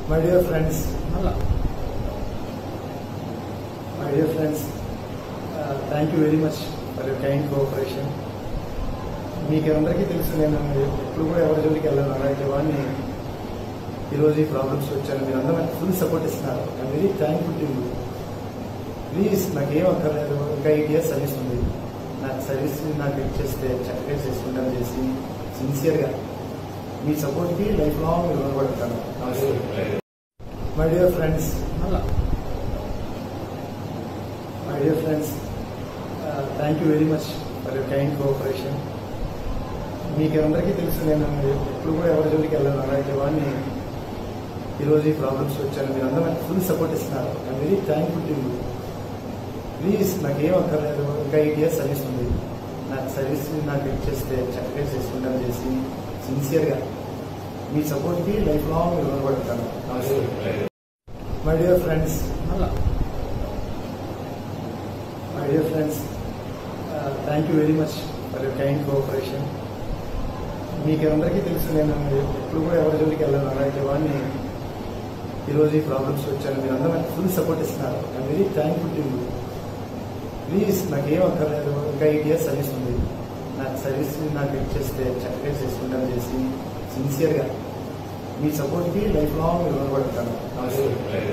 my dear friends మళ్ళా my dear friends thank you very much for your kind cooperation మీకు అందరికీ తెలుసు నేను ఎప్పుడు కూడా ఎవరి జోలికి వెళ్ళాను అలాంటి వాడిని ఈరోజు ఈ ప్రాబ్లమ్స్ వచ్చాను మీరు అందరూ నాకు ఫుల్ సపోర్ట్ ఇస్తున్నారు I'm very thankful to you please నాకేం అక్కర్లేదు ఇంకా ఎయిట్ ఇయర్స్ సర్వీస్ ఉంది నాకు సర్వీస్ నాకు ఇచ్చేస్తే చక్కగా చేసుకుంటాను చేసి సిన్సియర్గా మీ సపోర్ట్కి లైఫ్ లాంగ్ రుణపడతాను మై డియర్ ఫ్రెండ్స్ మళ్ళా my dear friends thank you very much for your kind cooperation మీకు అందరికీ తెలుసు నేను ఎప్పుడు కూడా ఎవరి జోలికి వెళ్ళాను అలాంటి వాడిని ఈరోజు ఈ ప్రాబ్లమ్స్ వచ్చాను మీరు అందరూ నాకు ఫుల్ సపోర్ట్ ఇస్తున్నారు I'm very thankful to you please నాకేం అక్కర్లేదు ఇంకా ఎయిట్ ఇయర్స్ సర్వీస్ ఉంది నాకు సర్వీస్ నాకు ఇచ్చేస్తే చక్కగా చేసుకుంటాను చేసి సిన్సియర్గా మీ సపోర్ట్కి లైఫ్ లాంగ్ రుణపడతాను మై డియర్ ఫ్రెండ్స్ మళ్ళా my dear friends thank you very much for your kind cooperation మీకు అందరికీ తెలుసు నేను ఎప్పుడు కూడా ఎవరి జోలికి వెళ్ళాను అలాంటి వాడిని ఈరోజు ఈ ప్రాబ్లమ్స్ వచ్చాను మీరు అందరూ నాకు ఫుల్ సపోర్ట్ ఇస్తున్నారు I'm very thankful to you please నాకేం అక్కర్లేదు ఇంకా ఎయిట్ ఇయర్స్ సర్వీస్ ఉంది నాకు సర్వీస్ నాకు ఇచ్చేస్తే చక్కగా చేసుకుంటాను చేసి సిన్సియర్గా మీ సపోర్ట్కి లైఫ్ లాంగ్ రుణపడతాను